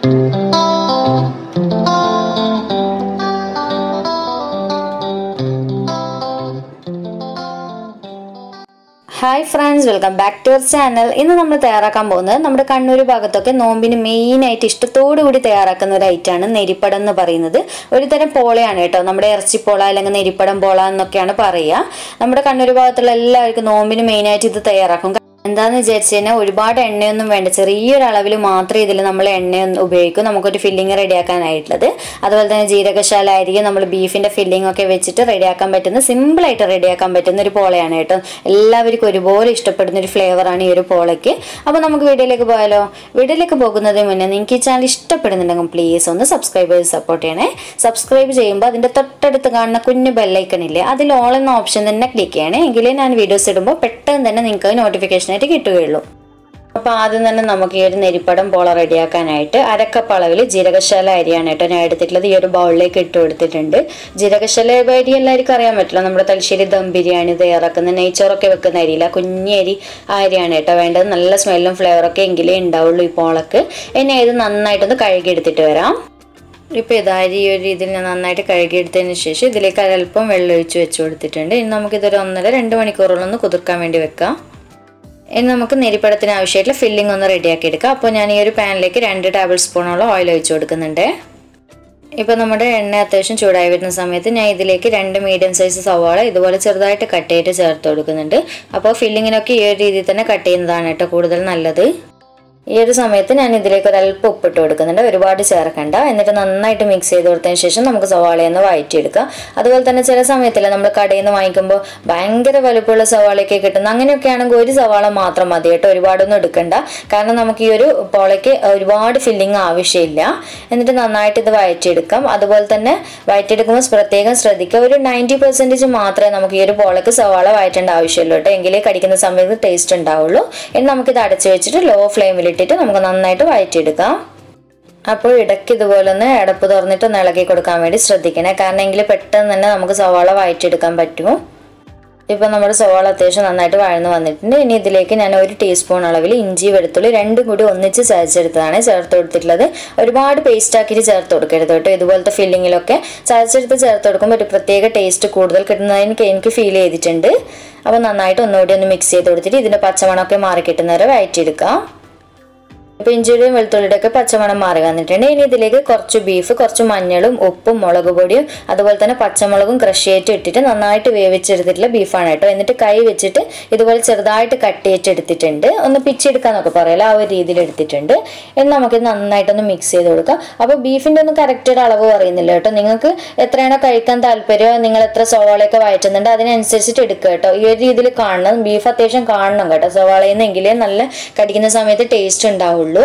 hi friends welcome back to our channel ഇന്ന് നമ്മൾ തയ്യാറാക്കാൻ പോകുന്നത് നമ്മുടെ കണ്ണൂർ ഭാഗത്തൊക്കെ നോമ്പിന് മെയിനായിട്ട് ഇഷ്ടത്തോടു കൂടി തയ്യാറാക്കുന്ന ഒരു ഐറ്റമാണ് നെരിപ്പടം എന്ന് പറയുന്നത് ഒരു തരം പോളയാണ് കേട്ടോ നമ്മുടെ ഇറച്ചിപ്പോള അല്ലെങ്കിൽ നെരിപ്പടം പോള എന്നൊക്കെയാണ് പറയുക നമ്മുടെ കണ്ണൂർ ഭാഗത്തുള്ള എല്ലാവർക്കും നോമ്പിന് മെയിനായിട്ട് ഇത് തയ്യാറാക്കും എന്താന്ന് വിചാരിച്ചു കഴിഞ്ഞാൽ ഒരുപാട് എണ്ണയൊന്നും വേണ്ട ചെറിയൊരു അളവിൽ മാത്രമേ ഇതിൽ നമ്മൾ എണ്ണ ഉപയോഗിക്കും നമുക്കൊരു ഫില്ലിങ് റെഡിയാക്കാനായിട്ടുള്ളത് അതുപോലെ തന്നെ ജീരകശാല ആയിരിക്കും നമ്മൾ ബീഫിന്റെ ഫില്ലിംഗ് ഒക്കെ വെച്ചിട്ട് റെഡിയാക്കാൻ പറ്റുന്ന സിമ്പിളായിട്ട് റെഡിയാക്കാൻ പറ്റുന്ന ഒരു പോളയാണ് കേട്ടോ എല്ലാവർക്കും ഒരുപോലെ ഇഷ്ടപ്പെടുന്ന ഒരു ഫ്ലേവറാണ് ഈ ഒരു പോളയ്ക്ക് അപ്പോൾ നമുക്ക് വീഡിയോയിലേക്ക് പോയാലോ വീഡിയോയിലേക്ക് പോകുന്നതിന് മുന്നേ നിങ്ങൾക്ക് ഈ ചാനൽ ഇഷ്ടപ്പെടുന്നുണ്ടെങ്കിൽ പ്ലീസ് ഒന്ന് സബ്സ്ക്രൈബ് ചെയ്ത് സപ്പോർട്ട് ചെയ്യണേ സബ്സ്ക്രൈബ് ചെയ്യുമ്പോൾ അതിൻ്റെ തൊട്ടടുത്ത് കാണുന്ന കുഞ്ഞു ബെല്ലൈക്കൺ ഇല്ലേ അതിൽ ഓൾ എന്ന ഓപ്ഷൻ തന്നെ ക്ലിക്ക് ചെയ്യണേ എങ്കിലേ ഞാൻ വീഡിയോസ് ഇടുമ്പോൾ പെട്ടെന്ന് തന്നെ നിങ്ങൾക്ക് നോട്ടിഫിക്കേഷൻ ആയിട്ട് കിട്ടുകയുള്ളൂ അപ്പോൾ ആദ്യം തന്നെ നമുക്ക് ഈ ഒരു നെരിപ്പടം പോള റെഡിയാക്കാനായിട്ട് അരക്കപ്പ് അളവിൽ ജീരകശാല അരിയാണ് കേട്ടോ ഞാൻ എടുത്തിട്ടുള്ളത് ഈ ഒരു ബൗളിലേക്ക് ഇട്ട് കൊടുത്തിട്ടുണ്ട് ജീരകശാല അരി എല്ലാവർക്കും അറിയാൻ പറ്റില്ല നമ്മുടെ തലശ്ശേരി ദം ബിരിയാണി തയ്യാറാക്കുന്ന നെയ്ച്ചോറൊക്കെ വെക്കുന്ന അരിയില്ല കുഞ്ഞി അരി ആ അരിയാണ് കേട്ടോ വേണ്ടത് നല്ല സ്മെല്ലും ഫ്ലേവറൊക്കെ എങ്കിലേ ഉണ്ടാവുള്ളൂ ഈ പോളക്ക് ഇനി ഇത് നന്നായിട്ടൊന്ന് കഴുകിയെടുത്തിട്ട് വരാം ഇപ്പോൾ ഇതാ അരി ഈ ഒരു രീതിയിൽ ഞാൻ നന്നായിട്ട് കഴുകിയെടുത്തതിന് ശേഷം ഇതിലേക്ക് അല്പം വെള്ളം ഒഴിച്ച് വെച്ച് കൊടുത്തിട്ടുണ്ട് ഇനി നമുക്കിതൊരു ഒന്നര രണ്ട് മണിക്കൂറോളം ഒന്ന് കുതിർക്കാൻ വേണ്ടി വെക്കാം ഇനി നമുക്ക് നെരിപ്പടത്തിന് ആവശ്യമായിട്ടുള്ള ഫില്ലിംഗ് ഒന്ന് റെഡിയാക്കി എടുക്കാം അപ്പോൾ ഞാൻ ഈ ഒരു പാനിലേക്ക് രണ്ട് ടേബിൾ സ്പൂണോളം ഓയിൽ ഒഴിച്ച് കൊടുക്കുന്നുണ്ട് ഇപ്പോൾ നമ്മുടെ എണ്ണ അത്യാവശ്യം ചൂടായി വരുന്ന സമയത്ത് ഞാൻ ഇതിലേക്ക് രണ്ട് മീഡിയം സൈസ് സവാള ഇതുപോലെ ചെറുതായിട്ട് കട്ട് ചെയ്തിട്ട് ചേർത്ത് കൊടുക്കുന്നുണ്ട് അപ്പോൾ ഫില്ലിങ്ങിനൊക്കെ ഈ ഒരു രീതിയിൽ തന്നെ കട്ട് ചെയ്യുന്നതാണ് കേട്ടോ കൂടുതൽ നല്ലത് ഈ ഒരു സമയത്ത് ഞാൻ ഇതിലേക്ക് ഒരു അല്പം ഉപ്പിട്ട് കൊടുക്കുന്നുണ്ട് ഒരുപാട് ചേർക്കണ്ട എന്നിട്ട് നന്നായിട്ട് മിക്സ് ചെയ്ത് കൊടുത്തതിന് ശേഷം നമുക്ക് സവാളയൊന്ന് വഴറ്റിയെടുക്കാം അതുപോലെ തന്നെ ചില സമയത്തില്ല നമ്മൾ കടയിൽ നിന്ന് വാങ്ങിക്കുമ്പോൾ ഭയങ്കര വലുപ്പമുള്ള സവാളയൊക്കെ കിട്ടുന്ന അങ്ങനെയൊക്കെ ആണെങ്കിൽ ഒരു സവാള മാത്രം മതി കേട്ടോ ഒരുപാടൊന്നും എടുക്കണ്ട കാരണം നമുക്ക് ഈ ഒരു പോളയ്ക്ക് ഒരുപാട് ഫില്ലിങ് ആവശ്യമില്ല എന്നിട്ട് നന്നായിട്ട് ഇത് വഴറ്റിയെടുക്കാം അതുപോലെ തന്നെ വഴറ്റിയെടുക്കുമ്പോൾ പ്രത്യേകം ശ്രദ്ധിക്കുക ഒരു നയൻറ്റി പെർസെൻറ്റേജ് മാത്രമേ നമുക്ക് ഈ ഒരു പോളയ്ക്ക് സവാള വഴറ്റേണ്ട ആവശ്യമുള്ളൂ കേട്ടോ എങ്കിലേ കടിക്കുന്ന സമയത്ത് ടേസ്റ്റ് ഉണ്ടാവുള്ളൂ ഇനി നമുക്കിത് അടച്ചു വെച്ചിട്ട് ലോ ഫ്ലെയിമിൽ ഇട്ടിട്ട് നമുക്ക് നന്നായിട്ട് വഴറ്റിയെടുക്കാം അപ്പോൾ ഇടയ്ക്ക് ഇതുപോലെ ഒന്ന് അടപ്പ് തുറന്നിട്ട് ഒന്ന് ഇളക്കി കൊടുക്കാൻ വേണ്ടി ശ്രദ്ധിക്കണേ കാരണം എങ്കിൽ പെട്ടെന്ന് തന്നെ നമുക്ക് സവാള വഴറ്റിയെടുക്കാൻ പറ്റും ഇപ്പം നമ്മുടെ സവാള അത്യാവശ്യം നന്നായിട്ട് വഴന്ന് വന്നിട്ടുണ്ട് ഇനി ഇതിലേക്ക് ഞാൻ ഒരു ടീസ്പൂൺ അളവിൽ ഇഞ്ചി വെളുത്തുള്ളി രണ്ടും കൂടി ഒന്നിച്ച് ചതച്ചെടുത്തതാണ് ചേർത്ത് കൊടുത്തിട്ടുള്ളത് ഒരുപാട് പേസ്റ്റ് ആക്കിയിട്ട് ചേർത്ത് കൊടുക്കരുത് കേട്ടോ ഇതുപോലത്തെ ഫില്ലിങ്ങിലൊക്കെ ചതച്ചെടുത്ത് ചേർത്ത് കൊടുക്കുമ്പോൾ ഒരു പ്രത്യേക ടേസ്റ്റ് കൂടുതൽ കിട്ടുന്നതിന് എനിക്ക് ഫീൽ ചെയ്തിട്ടുണ്ട് അപ്പോൾ നന്നായിട്ട് ഒന്നുകൂടി ഒന്ന് മിക്സ് ചെയ്ത് കൊടുത്തിട്ട് ഇതിൻ്റെ പച്ചമണമൊക്കെ മാറി കിട്ടുന്നവരെ വഴറ്റിയെടുക്കാം ഇപ്പോൾ ഇഞ്ചിയുടെയും വെളുത്തുള്ളിയുടെ ഒക്കെ പച്ചമണം മാറി വന്നിട്ടുണ്ട് ഇനി ഇതിലേക്ക് കുറച്ച് ബീഫ് കുറച്ച് മഞ്ഞളും ഉപ്പും മുളക് പൊടിയും അതുപോലെ തന്നെ പച്ചമുളകും ക്രഷ് ചെയ്തിട്ട് ഇട്ടിട്ട് നന്നായിട്ട് വേവിച്ചെടുത്തിട്ടുള്ള ബീഫാണ് കേട്ടോ എന്നിട്ട് കൈ വെച്ചിട്ട് ഇതുപോലെ ചെറുതായിട്ട് കട്ട് ചെയ്തിട്ടെടുത്തിട്ടുണ്ട് ഒന്ന് പിച്ചെടുക്കാന്നൊക്കെ പറയല ആ ഒരു രീതിയിൽ എടുത്തിട്ടുണ്ട് ഇനി നമുക്ക് നന്നായിട്ടൊന്ന് മിക്സ് ചെയ്ത് കൊടുക്കാം അപ്പോൾ ബീഫിൻ്റെ ഒന്നും കറക്റ്റ് ഒരു അളവ് പറയുന്നില്ല കേട്ടോ നിങ്ങൾക്ക് എത്രയാണോ കഴിക്കാൻ താല്പര്യം നിങ്ങൾ എത്ര സവാളയൊക്കെ വയറ്റുന്നുണ്ട് അതിനനുസരിച്ചിട്ട് എടുക്കുക കേട്ടോ ഈ ഒരു രീതിയിൽ കാണണം ബീഫ് അത്യാവശ്യം കാണണം കേട്ടോ സവാളയിൽ നിന്നെങ്കിലേ നല്ല കടിക്കുന്ന സമയത്ത് ടേസ്റ്റ് ഉണ്ടാവുള്ളൂ ഉള്ളൂ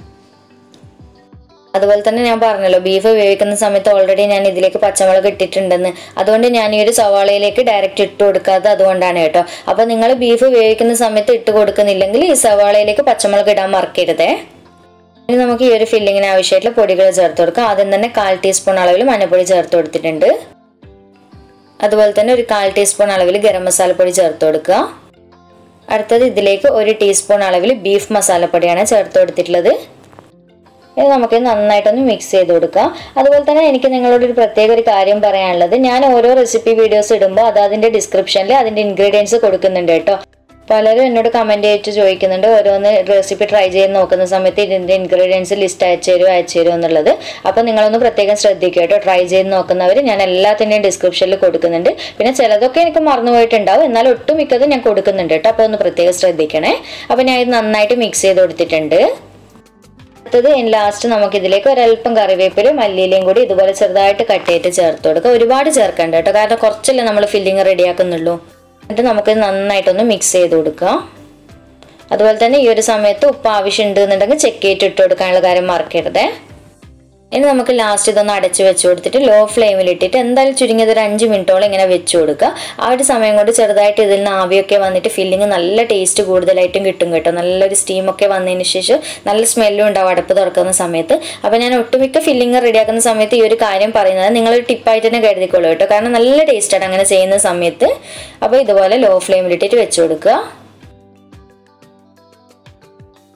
അതുപോലെ തന്നെ ഞാൻ പറഞ്ഞല്ലോ ബീഫ് വേവിക്കുന്ന സമയത്ത് ഓൾറെഡി ഞാൻ ഇതിലേക്ക് പച്ചമുളക് ഇട്ടിട്ടുണ്ടെന്ന് അതുകൊണ്ട് ഞാൻ ഈ ഒരു സവാളയിലേക്ക് ഡയറക്റ്റ് ഇട്ട് കൊടുക്കാതെ അതുകൊണ്ടാണ് കേട്ടോ അപ്പോൾ നിങ്ങൾ ബീഫ് വേവിക്കുന്ന സമയത്ത് ഇട്ട് കൊടുക്കുന്നില്ലെങ്കിൽ ഈ സവാളയിലേക്ക് പച്ചമുളക് ഇടാൻ മറക്കരുതേ ഇനി നമുക്ക് ഈ ഒരു ഫില്ലിങ്ങിന് ആവശ്യമായിട്ടുള്ള പൊടികൾ ചേർത്ത് കൊടുക്കാം ആദ്യം തന്നെ കാൽ ടീസ്പൂൺ അളവിൽ മഞ്ഞൾപ്പൊടി ചേർത്ത് കൊടുത്തിട്ടുണ്ട് അതുപോലെ തന്നെ ഒരു കാൽ ടീസ്പൂൺ അളവിൽ ഗരം മസാലപ്പൊടി ചേർത്ത് കൊടുക്കുക അടുത്തത് ഇതിലേക്ക് ഒരു ടീസ്പൂൺ അളവിൽ ബീഫ് മസാലപ്പൊടിയാണ് ചേർത്ത് കൊടുത്തിട്ടുള്ളത് ഇത് നമുക്ക് നന്നായിട്ടൊന്ന് മിക്സ് ചെയ്ത് കൊടുക്കാം അതുപോലെ തന്നെ എനിക്ക് നിങ്ങളോട് ഒരു പ്രത്യേക ഒരു കാര്യം പറയാനുള്ളത് ഞാൻ ഓരോ റെസിപ്പി വീഡിയോസ് ഇടുമ്പോൾ അത് അതിൻ്റെ ഡിസ്ക്രിപ്ഷനിൽ അതിൻ്റെ ഇൻഗ്രീഡിയൻസ് കൊടുക്കുന്നുണ്ട് കേട്ടോ പലരും എന്നോട് കമൻറ്റ് അയച്ച് ചോദിക്കുന്നുണ്ട് ഓരോന്ന് റെസിപ്പി ട്രൈ ചെയ്ത് നോക്കുന്ന സമയത്ത് ഇതിൻ്റെ ഇൻഗ്രീഡിയൻസ് ലിസ്റ്റ് അയച്ചു തരുമോ അയച്ചു തരുമോ എന്നുള്ളത് അപ്പോൾ നിങ്ങളൊന്ന് പ്രത്യേകം ശ്രദ്ധിക്കുക കേട്ടോ ട്രൈ ചെയ്ത് നോക്കുന്നവർ ഞാൻ എല്ലാത്തിൻ്റെയും ഡിസ്ക്രിപ്ഷനിൽ കൊടുക്കുന്നുണ്ട് പിന്നെ ചിലതൊക്കെ എനിക്ക് മറന്നുപോയിട്ടുണ്ടാവും എന്നാൽ ഒട്ടുമിക്കതും ഞാൻ കൊടുക്കുന്നുണ്ട് കേട്ടോ അപ്പോൾ ഒന്ന് പ്രത്യേകം ശ്രദ്ധിക്കണേ അപ്പോൾ ഞാൻ ഇത് നന്നായിട്ട് മിക്സ് ചെയ്ത് കൊടുത്തിട്ടുണ്ട് അടുത്തത് ലാസ്റ്റ് നമുക്ക് ഇതിലേക്ക് ഒരല്പം കറിവേപ്പിലും മല്ലിയിലയും കൂടി ഇതുപോലെ ചെറുതായിട്ട് കട്ട് ചെയ്തിട്ട് ചേർത്ത് കൊടുക്കുക ഒരുപാട് ചേർക്കണ്ട കേട്ടോ കാരണം കുറച്ചല്ലേ നമ്മൾ ഫില്ലിങ് റെഡിയാക്കുന്നുള്ളൂ എന്നിട്ട് നമുക്ക് നന്നായിട്ടൊന്ന് മിക്സ് ചെയ്ത് കൊടുക്കുക അതുപോലെ തന്നെ ഈ ഒരു സമയത്ത് ഉപ്പ് ആവശ്യം ഉണ്ടെന്നുണ്ടെങ്കിൽ ചെക്ക് ചെയ്തിട്ട് ഇട്ട് കൊടുക്കാനുള്ള കാര്യം മറക്കരുതേ ഇനി നമുക്ക് ലാസ്റ്റ് ഇതൊന്ന് അടച്ച് വെച്ച് കൊടുത്തിട്ട് ലോ ഫ്ലെയിമിൽ ഇട്ടിട്ട് എന്തായാലും ചുരുങ്ങിയത് ഒരു അഞ്ച് മിനിറ്റോളം ഇങ്ങനെ വെച്ച് കൊടുക്കുക ആ ഒരു സമയം കൊണ്ട് ചെറുതായിട്ട് ഇതിൽ നിന്ന് ആവിയൊക്കെ വന്നിട്ട് ഫില്ലിങ് നല്ല ടേസ്റ്റ് കൂടുതലായിട്ടും കിട്ടും കേട്ടോ നല്ലൊരു സ്റ്റീമൊക്കെ വന്നതിന് ശേഷം നല്ല സ്മെല്ലും ഉണ്ടാവും അടപ്പ് തുറക്കുന്ന സമയത്ത് അപ്പോൾ ഞാൻ ഒട്ടുമിക്ക ഫില്ലിങ് റെഡിയാക്കുന്ന സമയത്ത് ഈ ഒരു കാര്യം പറയുന്നത് നിങ്ങളൊരു ടിപ്പായിട്ട് തന്നെ കരുതിക്കോളൂ കേട്ടോ കാരണം നല്ല ടേസ്റ്റാണ് അങ്ങനെ ചെയ്യുന്ന സമയത്ത് അപ്പോൾ ഇതുപോലെ ലോ ഫ്ലെയിമിൽ ഇട്ടിട്ട് വെച്ച് കൊടുക്കുക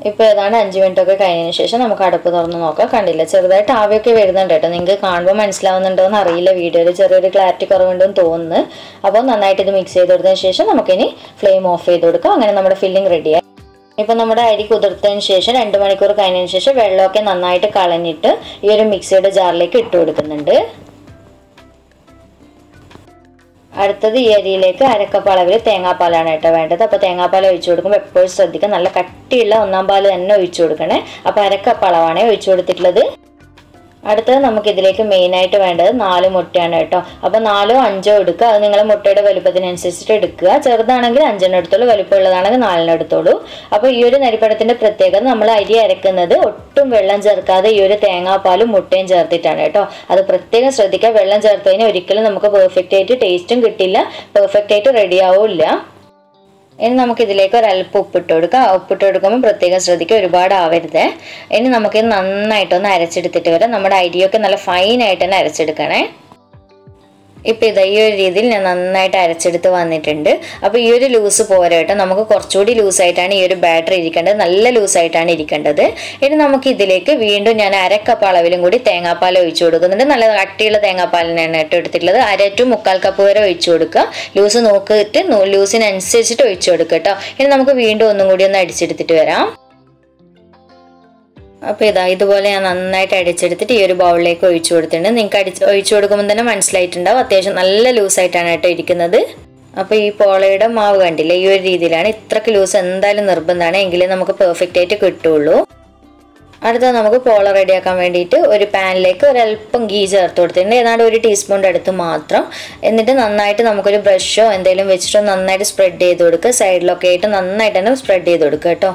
ഇപ്പോൾ ഏതാണ്ട് അഞ്ച് മിനിറ്റ് ഒക്കെ കഴിഞ്ഞതിന് ശേഷം നമുക്ക് അടുപ്പ് തുറന്ന് നോക്കാം കണ്ടില്ല ചെറുതായിട്ട് ആവിയൊക്കെ വരുന്നുണ്ട് കേട്ടോ നിങ്ങൾക്ക് കാണുമ്പോൾ മനസ്സിലാവുന്നുണ്ടോ എന്ന് അറിയില്ല വീഡിയോയിൽ ചെറിയൊരു ക്ലാരിറ്റി കുറവുണ്ടെന്ന് തോന്നുന്നു അപ്പോൾ നന്നായിട്ട് ഇത് മിക്സ് ചെയ്ത് കൊടുത്തതിന് ശേഷം നമുക്കിനി ഫ്ലെയിം ഓഫ് ചെയ്ത് കൊടുക്കാം അങ്ങനെ നമ്മുടെ ഫില്ലിംഗ് റെഡിയായി ഇപ്പം നമ്മുടെ അരി കുതിർത്തതിന് ശേഷം രണ്ട് മണിക്കൂർ കഴിഞ്ഞതിന് ശേഷം വെള്ളമൊക്കെ നന്നായിട്ട് കളഞ്ഞിട്ട് ഈ ഒരു മിക്സിയുടെ ജാറിലേക്ക് ഇട്ട് കൊടുക്കുന്നുണ്ട് അടുത്തത് ഈ അരിയിലേക്ക് അരക്കപ്പ് അളവിൽ തേങ്ങാപ്പാലാണ് കേട്ടോ വേണ്ടത് അപ്പോൾ തേങ്ങാപ്പാൽ ഒഴിച്ചു കൊടുക്കുമ്പോൾ എപ്പോഴും ശ്രദ്ധിക്കുക നല്ല കട്ടിയുള്ള ഒന്നാം പാൽ തന്നെ ഒഴിച്ചു കൊടുക്കണേ അപ്പോൾ അരക്കപ്പ് അളവാണ് ഒഴിച്ചു കൊടുത്തിട്ടുള്ളത് അടുത്തത് നമുക്ക് ഇതിലേക്ക് മെയിനായിട്ട് വേണ്ടത് നാല് മുട്ടയാണ് കേട്ടോ അപ്പോൾ നാലോ അഞ്ചോ എടുക്കുക അത് നിങ്ങളെ മുട്ടയുടെ വലുപ്പത്തിനനുസരിച്ചിട്ട് എടുക്കുക ചെറുതാണെങ്കിൽ അഞ്ചെണ്ണം എടുത്തോളൂ വലുപ്പമുള്ളതാണെങ്കിൽ നാലെണ്ണം എടുത്തോളൂ അപ്പോൾ ഈ ഒരു നരിപ്പടത്തിന്റെ പ്രത്യേകത നമ്മൾ അരി അരക്കുന്നത് ഒട്ടും വെള്ളം ചേർക്കാതെ ഈ ഒരു തേങ്ങാപ്പാലും മുട്ടയും ചേർത്തിട്ടാണ് കേട്ടോ അത് പ്രത്യേകം ശ്രദ്ധിക്കുക വെള്ളം ചേർത്ത് കഴിഞ്ഞാൽ ഒരിക്കലും നമുക്ക് പെർഫെക്റ്റ് ആയിട്ട് ടേസ്റ്റും കിട്ടില്ല പെർഫെക്റ്റ് ആയിട്ട് റെഡി ആവില്ല ഇനി നമുക്ക് ഇതിലേക്ക് ഒരല്പം ഉപ്പിട്ട് കൊടുക്കാം ഉപ്പിട്ട് കൊടുക്കുമ്പോൾ പ്രത്യേകം ശ്രദ്ധിക്കുക ഒരുപാട് ആവരുത് ഇനി നമുക്ക് ഇത് നന്നായിട്ടൊന്ന് അരച്ചെടുത്തിട്ട് വരാം നമ്മുടെ അരിയൊക്കെ നല്ല ഫൈനായിട്ട് തന്നെ അരച്ചെടുക്കണേ ഇപ്പം ഇതാ ഈ ഒരു രീതിയിൽ ഞാൻ നന്നായിട്ട് അരച്ചെടുത്ത് വന്നിട്ടുണ്ട് അപ്പോൾ ഈ ഒരു ലൂസ് പോരാ കേട്ടോ നമുക്ക് കുറച്ചുകൂടി ലൂസായിട്ടാണ് ഈ ഒരു ബാറ്റർ ഇരിക്കേണ്ടത് നല്ല ലൂസായിട്ടാണ് ഇരിക്കേണ്ടത് ഇനി നമുക്ക് ഇതിലേക്ക് വീണ്ടും ഞാൻ അരക്കപ്പ് അളവിലും കൂടി തേങ്ങാപ്പാൽ ഒഴിച്ചു കൊടുക്കുന്നുണ്ട് നല്ല കട്ടിയുള്ള തേങ്ങാപ്പാലിനാണ് കേട്ടോ എടുത്തിട്ടുള്ളത് അര ടു മുക്കാൽ കപ്പ് വരെ ഒഴിച്ചു കൊടുക്കുക ലൂസ് നോക്കിയിട്ട് ലൂസിനനുസരിച്ചിട്ട് ഒഴിച്ചു കൊടുക്കുക കേട്ടോ ഇനി നമുക്ക് വീണ്ടും ഒന്നും കൂടി ഒന്ന് അടിച്ചെടുത്തിട്ട് വരാം അപ്പോൾ ഇതാ ഇതുപോലെ ഞാൻ നന്നായിട്ട് അടിച്ചെടുത്തിട്ട് ഈ ഒരു ബൗളിലേക്ക് ഒഴിച്ചു കൊടുത്തിട്ടുണ്ട് നിങ്ങൾക്ക് അടിച്ച് ഒഴിച്ചു കൊടുക്കുമ്പോൾ തന്നെ മനസ്സിലായിട്ടുണ്ടാവും അത്യാവശ്യം നല്ല ലൂസായിട്ടാണ് കേട്ടോ ഇരിക്കുന്നത് അപ്പോൾ ഈ പോളയുടെ മാവ് കണ്ടില്ലേ ഈ ഒരു രീതിയിലാണ് ഇത്രക്ക് ലൂസ് എന്തായാലും നിർബന്ധമാണ് എങ്കിലേ നമുക്ക് പെർഫെക്റ്റ് ആയിട്ട് കിട്ടുള്ളൂ അടുത്തത് നമുക്ക് പോള റെഡിയാക്കാൻ വേണ്ടിയിട്ട് ഒരു പാനിലേക്ക് ഒരല്പം ഗീ ചേർത്ത് കൊടുത്തിട്ടുണ്ട് ഏതാണ്ട് ഒരു ടീസ്പൂണിൻ്റെ അടുത്ത് മാത്രം എന്നിട്ട് നന്നായിട്ട് നമുക്കൊരു ബ്രഷോ എന്തെങ്കിലും വെച്ചിട്ട് നന്നായിട്ട് സ്പ്രെഡ് ചെയ്ത് കൊടുക്കുക സൈഡിലൊക്കെ ആയിട്ട് നന്നായിട്ട് തന്നെ സ്പ്രെഡ് ചെയ്ത് കൊടുക്കുക കേട്ടോ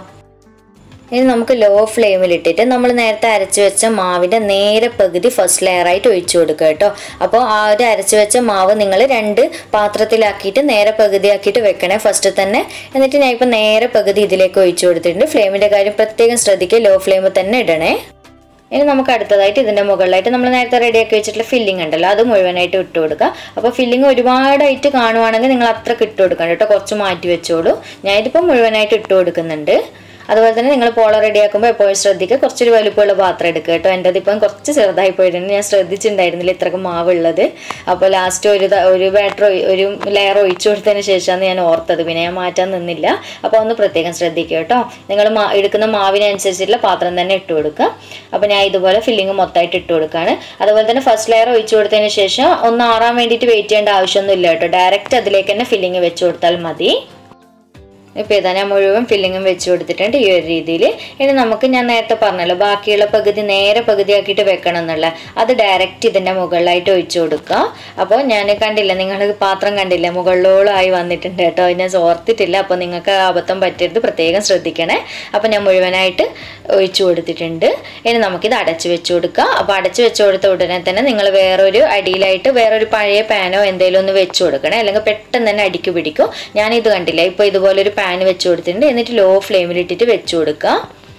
ഇനി നമുക്ക് ലോ ഫ്ലെയിമിൽ ഇട്ടിട്ട് നമ്മൾ നേരത്തെ അരച്ച് വെച്ച മാവിൻ്റെ നേരെ പകുതി ഫസ്റ്റ് ലെയറായിട്ട് ഒഴിച്ചു കൊടുക്കുക കേട്ടോ അപ്പോൾ ആ ഒരു അരച്ച് വെച്ച മാവ് നിങ്ങൾ രണ്ട് പാത്രത്തിലാക്കിയിട്ട് നേരെ പകുതിയാക്കിയിട്ട് വെക്കണേ ഫസ്റ്റ് തന്നെ എന്നിട്ട് ഞാൻ ഇപ്പോൾ നേരെ പകുതി ഇതിലേക്ക് ഒഴിച്ചു കൊടുത്തിട്ടുണ്ട് ഫ്ലെയിമിൻ്റെ കാര്യം പ്രത്യേകം ശ്രദ്ധിക്കുക ലോ ഫ്ലെയിമിൽ തന്നെ ഇടണേ ഇനി നമുക്ക് അടുത്തതായിട്ട് ഇതിൻ്റെ മുകളിലായിട്ട് നമ്മൾ നേരത്തെ റെഡിയാക്കി വെച്ചിട്ടുള്ള ഫില്ലിംഗ് ഉണ്ടല്ലോ അത് മുഴുവനായിട്ട് ഇട്ട് കൊടുക്കുക അപ്പോൾ ഫില്ലിംഗ് ഒരുപാടായിട്ട് കാണുവാണെങ്കിൽ നിങ്ങൾ അത്ര ഇട്ട് കൊടുക്കണം കേട്ടോ കുറച്ച് മാറ്റി വെച്ചോളൂ ഞാനിതിപ്പോൾ മുഴുവനായിട്ട് ഇട്ട് കൊടുക്കുന്നുണ്ട് അതുപോലെ തന്നെ നിങ്ങൾ പോള റെഡിയാക്കുമ്പോൾ എപ്പോഴും ശ്രദ്ധിക്കുക കുറച്ചൊരു വലുപ്പമുള്ള പാത്രം എടുക്കുക കേട്ടോ എൻ്റെ അതിപ്പം കുറച്ച് ചെറുതായി പോയിട്ടുണ്ട് ഞാൻ ശ്രദ്ധിച്ചിട്ടുണ്ടായിരുന്നില്ല ഇത്രക്ക് മാവുള്ളത് അപ്പോൾ ലാസ്റ്റ് ഒരു ത- ഒരു ബാറ്റർ ഒരു ലെയർ ഒഴിച്ചു കൊടുത്തതിന് ശേഷമാണ് ഞാൻ ഓർത്തത് പിന്നെ ഞാൻ മാറ്റാൻ നിന്നില്ല അപ്പോൾ ഒന്ന് പ്രത്യേകം ശ്രദ്ധിക്കുക കേട്ടോ നിങ്ങൾ മാ എടുക്കുന്ന മാവിനനുസരിച്ചിട്ടുള്ള പാത്രം തന്നെ ഇട്ട് കൊടുക്കുക അപ്പോൾ ഞാൻ ഇതുപോലെ ഫില്ലിങ് മൊത്തമായിട്ട് ഇട്ട് കൊടുക്കുകയാണ് അതുപോലെ തന്നെ ഫസ്റ്റ് ലെയർ ഒഴിച്ചു കൊടുത്തതിന് ശേഷം ഒന്ന് ആറാൻ വേണ്ടിയിട്ട് വെയിറ്റ് ചെയ്യേണ്ട ആവശ്യമൊന്നുമില്ല കേട്ടോ ഡയറക്റ്റ് അതിലേക്ക് തന്നെ ഫില്ലിങ് വെച്ച് കൊടുത്താൽ മതി ഇപ്പോൾ ഇതാ ഞാൻ മുഴുവൻ ഫില്ലിങ്ങും വെച്ച് കൊടുത്തിട്ടുണ്ട് ഈ ഒരു രീതിയിൽ ഇനി നമുക്ക് ഞാൻ നേരത്തെ പറഞ്ഞല്ലോ ബാക്കിയുള്ള പകുതി നേരെ പകുതിയാക്കിയിട്ട് വെക്കണം എന്നുള്ള അത് ഡയറക്റ്റ് ഇതിൻ്റെ മുകളിലായിട്ട് ഒഴിച്ചു കൊടുക്കുക അപ്പോൾ ഞാൻ കണ്ടില്ല നിങ്ങൾ പാത്രം കണ്ടില്ല മുകളിലോളായി വന്നിട്ടുണ്ട് കേട്ടോ അത് ഞാൻ ഓർത്തിട്ടില്ല അപ്പോൾ നിങ്ങൾക്ക് ആ അബദ്ധം പറ്റരുത് പ്രത്യേകം ശ്രദ്ധിക്കണേ അപ്പോൾ ഞാൻ മുഴുവനായിട്ട് ഒഴിച്ചു കൊടുത്തിട്ടുണ്ട് ഇനി നമുക്കിത് അടച്ചു വെച്ച് കൊടുക്കുക അപ്പോൾ അടച്ചു വെച്ച് കൊടുത്ത ഉടനെ തന്നെ നിങ്ങൾ വേറൊരു അടിയിലായിട്ട് വേറൊരു പഴയ പാനോ എന്തെങ്കിലും ഒന്ന് വെച്ച് കൊടുക്കണേ അല്ലെങ്കിൽ പെട്ടെന്ന് തന്നെ അടിക്ക് പിടിക്കും ഞാനിത് കണ്ടില്ല ഇപ്പോൾ ഇതുപോലെ ഒരു പാൻ വെച്ച് കൊടുത്തിട്ടുണ്ട് എന്നിട്ട് ലോ ഫ്ലെയിമിൽ ഇട്ടിട്ട് വെച്ച് കൊടുക്കുക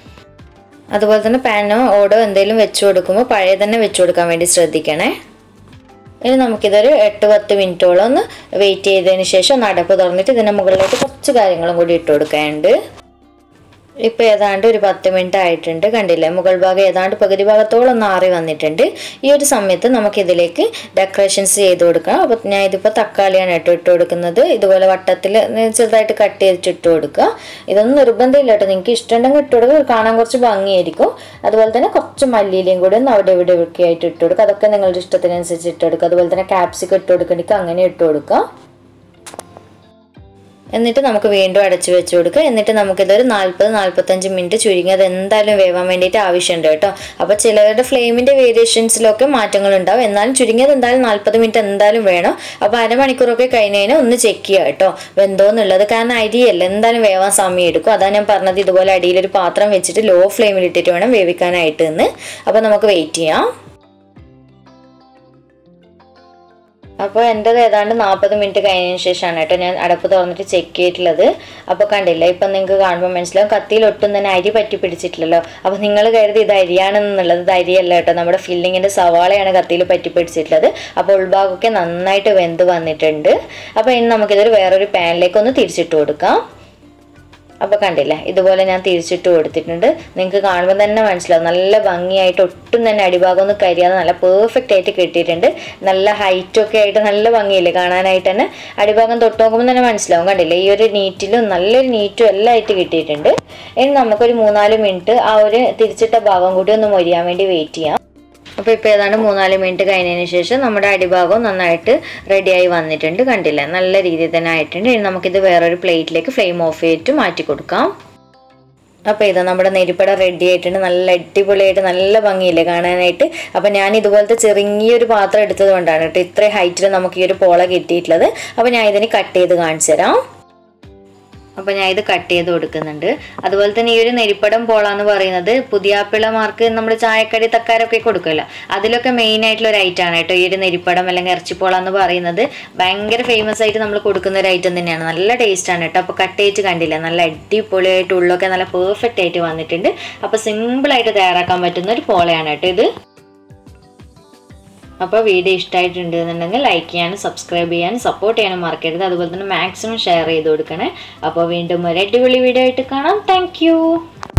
അതുപോലെ തന്നെ പാനോ ഓടോ എന്തെങ്കിലും വെച്ച് കൊടുക്കുമ്പോൾ പഴയ തന്നെ വെച്ച് കൊടുക്കാൻ വേണ്ടി ശ്രദ്ധിക്കണേ ഇനി നമുക്കിതൊരു എട്ട് പത്ത് മിനിറ്റോളം ഒന്ന് വെയിറ്റ് ചെയ്തതിന് ശേഷം ഒന്ന് അടപ്പ് തുറന്നിട്ട് ഇതിൻ്റെ മുകളിലേക്ക് കുറച്ച് കാര്യങ്ങളും കൂടി ഇട്ട് കൊടുക്കാനുണ്ട് ഇപ്പോൾ ഏതാണ്ട് ഒരു പത്ത് മിനിറ്റ് ആയിട്ടുണ്ട് കണ്ടില്ലേ മുകൾ ഭാഗം ഏതാണ്ട് പകുതി ഭാഗത്തോളം ഒന്ന് ആറി വന്നിട്ടുണ്ട് ഈ ഒരു സമയത്ത് നമുക്കിതിലേക്ക് ഡെക്കറേഷൻസ് ചെയ്ത് കൊടുക്കാം അപ്പോൾ ഞാൻ ഇതിപ്പോൾ തക്കാളിയാണ് കേട്ടോ ഇട്ട് കൊടുക്കുന്നത് ഇതുപോലെ വട്ടത്തിൽ ചെറുതായിട്ട് കട്ട് ചെയ്തിട്ട് ഇട്ട് കൊടുക്കുക ഇതൊന്നും നിർബന്ധമില്ല കേട്ടോ നിങ്ങൾക്ക് ഇഷ്ടമുണ്ടെങ്കിൽ ഇട്ട് കൊടുക്കുക കാണാൻ കുറച്ച് ഭംഗിയായിരിക്കും അതുപോലെ തന്നെ കുറച്ച് മല്ലിയിലയും കൂടി ഒന്ന് അവിടെ ഇവിടെ ഒക്കെ ആയിട്ട് ഇട്ട് കൊടുക്കുക അതൊക്കെ നിങ്ങളുടെ ഇഷ്ടത്തിനനുസരിച്ച് ഇട്ട് കൊടുക്കുക അതുപോലെ തന്നെ ക്യാപ്സിക്കം ഇട്ട് കൊടുക്കണമെങ്കിൽ അങ്ങനെ ഇട്ട് കൊടുക്കുക എന്നിട്ട് നമുക്ക് വീണ്ടും അടച്ചു വെച്ച് കൊടുക്കുക എന്നിട്ട് നമുക്കിതൊരു നാൽപ്പത് നാൽപ്പത്തഞ്ച് മിനിറ്റ് ചുരുങ്ങിയത് എന്തായാലും വേവാൻ വേണ്ടിയിട്ട് ആവശ്യമുണ്ട് കേട്ടോ അപ്പോൾ ചിലരുടെ ഫ്ലെയിമിൻ്റെ വേരിയേഷൻസിലൊക്കെ മാറ്റങ്ങൾ ഉണ്ടാവും എന്നാലും ചുരുങ്ങിയത് എന്തായാലും നാൽപ്പത് മിനിറ്റ് എന്തായാലും വേണം അപ്പോൾ അരമണിക്കൂറൊക്കെ കഴിഞ്ഞ് കഴിഞ്ഞാൽ ഒന്ന് ചെക്ക് ചെയ്യുക കേട്ടോ വെന്തോ എന്നുള്ളത് കാരണം അരിയല്ല എന്തായാലും വേവാൻ സമയം എടുക്കും അതാണ് ഞാൻ പറഞ്ഞത് ഇതുപോലെ അടിയിലൊരു പാത്രം വെച്ചിട്ട് ലോ ഫ്ലെയിമിൽ ഇട്ടിട്ട് വേണം വേവിക്കാനായിട്ട് എന്ന് അപ്പോൾ നമുക്ക് വെയിറ്റ് ചെയ്യാം അപ്പോൾ എൻ്റെത് ഏതാണ്ട് നാൽപ്പത് മിനിറ്റ് കഴിഞ്ഞതിന് ശേഷമാണ് കേട്ടോ ഞാൻ അടപ്പ് തുറന്നിട്ട് ചെക്ക് ചെയ്തിട്ടുള്ളത് അപ്പോൾ കണ്ടില്ല ഇപ്പം നിങ്ങൾക്ക് കാണുമ്പോൾ മനസ്സിലാവും കത്തിയിൽ ഒട്ടും തന്നെ അരി പറ്റി പിടിച്ചിട്ടില്ലല്ലോ അപ്പോൾ നിങ്ങൾ കരുതി ഇത് അരിയാണെന്നുള്ളത് ഇത് അരിയല്ല കേട്ടോ നമ്മുടെ ഫില്ലിങ്ങിൻ്റെ സവാളയാണ് കത്തിയിൽ പറ്റി പിടിച്ചിട്ടുള്ളത് അപ്പോൾ ഉൾഭാഗമൊക്കെ നന്നായിട്ട് വെന്ത് വന്നിട്ടുണ്ട് അപ്പോൾ ഇനി നമുക്കിതൊരു വേറൊരു പാനിലേക്ക് ഒന്ന് തിരിച്ചിട്ട് കൊടുക്കാം അപ്പോൾ കണ്ടില്ലേ ഇതുപോലെ ഞാൻ തിരിച്ചിട്ട് കൊടുത്തിട്ടുണ്ട് നിങ്ങൾക്ക് കാണുമ്പോൾ തന്നെ മനസ്സിലാവും നല്ല ഭംഗിയായിട്ട് ഒട്ടും തന്നെ അടിഭാഗം ഒന്നും കരിയാതെ നല്ല പെർഫെക്റ്റ് ആയിട്ട് കിട്ടിയിട്ടുണ്ട് നല്ല ഹൈറ്റൊക്കെ ആയിട്ട് നല്ല ഭംഗിയില്ലേ കാണാനായിട്ട് തന്നെ അടിഭാഗം തൊട്ട് നോക്കുമ്പോൾ തന്നെ മനസ്സിലാവും കണ്ടില്ലേ ഈ ഒരു നീറ്റിലും നല്ലൊരു നീറ്റും എല്ലാം ആയിട്ട് കിട്ടിയിട്ടുണ്ട് ഇനി നമുക്കൊരു മൂന്നാല് മിനിറ്റ് ആ ഒരു തിരിച്ചിട്ട ഭാഗം കൂടി ഒന്ന് മൊരിയാൻ വേണ്ടി വെയിറ്റ് ചെയ്യാം അപ്പോൾ ഇപ്പോൾ ഏതാണ്ട് മൂന്നാല് മിനിറ്റ് കഴിഞ്ഞതിന് ശേഷം നമ്മുടെ അടിഭാഗം നന്നായിട്ട് റെഡിയായി വന്നിട്ടുണ്ട് കണ്ടില്ലേ നല്ല രീതിയിൽ തന്നെ ആയിട്ടുണ്ട് ഇനി നമുക്കിത് വേറൊരു പ്ലേറ്റിലേക്ക് ഫ്ലെയിം ഓഫ് ചെയ്തിട്ട് മാറ്റി കൊടുക്കാം അപ്പോൾ ഇത് നമ്മുടെ നെരിപ്പട റെഡി ആയിട്ടുണ്ട് നല്ല അടിപൊളിയായിട്ട് നല്ല ഭംഗിയില്ലേ കാണാനായിട്ട് അപ്പോൾ ഞാൻ ഇതുപോലത്തെ ചെറിയൊരു പാത്രം എടുത്തത് കൊണ്ടാണ് കേട്ടോ ഇത്രയും ഹൈറ്റിൽ നമുക്ക് ഈ ഒരു പോള കിട്ടിയിട്ടുള്ളത് അപ്പോൾ ഞാൻ ഇതിന് കട്ട് ചെയ്ത് കാണിച്ചു തരാം അപ്പോൾ ഞാൻ ഇത് കട്ട് ചെയ്ത് കൊടുക്കുന്നുണ്ട് അതുപോലെ തന്നെ ഈ ഒരു നെരിപ്പടം പോള എന്ന് പറയുന്നത് പുതിയാപ്പിളമാർക്ക് നമ്മൾ ചായക്കടി തക്കാരൊക്കെ കൊടുക്കുമല്ലോ അതിലൊക്കെ മെയിൻ ആയിട്ടുള്ള ഒരു ഐറ്റം ആണ് കേട്ടോ ഈ ഒരു നെരിപ്പടം അല്ലെങ്കിൽ ഇറച്ചിപ്പോള എന്ന് പറയുന്നത് ഭയങ്കര ഫേമസ് ആയിട്ട് നമ്മൾ കൊടുക്കുന്ന ഒരു ഐറ്റം തന്നെയാണ് നല്ല ടേസ്റ്റ് ആണ് കേട്ടോ അപ്പോൾ കട്ട് ചെയ്ത് കണ്ടില്ല നല്ല അടിപൊളിയായിട്ട് ഉള്ളൊക്കെ നല്ല പെർഫെക്റ്റ് ആയിട്ട് വന്നിട്ടുണ്ട് അപ്പോൾ സിമ്പിളായിട്ട് തയ്യാറാക്കാൻ പറ്റുന്ന ഒരു പോളയാണ് കേട്ടോ ഇത് അപ്പോൾ വീഡിയോ ഇഷ്ടമായിട്ടുണ്ട് എന്നുണ്ടെങ്കിൽ ലൈക്ക് ചെയ്യാനും സബ്സ്ക്രൈബ് ചെയ്യാനും സപ്പോർട്ട് ചെയ്യാനും മറക്കരുത് അതുപോലെ തന്നെ മാക്സിമം ഷെയർ ചെയ്ത് കൊടുക്കണേ അപ്പോൾ വീണ്ടും ഒരു അടിപൊളി വീഡിയോ ആയിട്ട് കാണാം താങ്ക്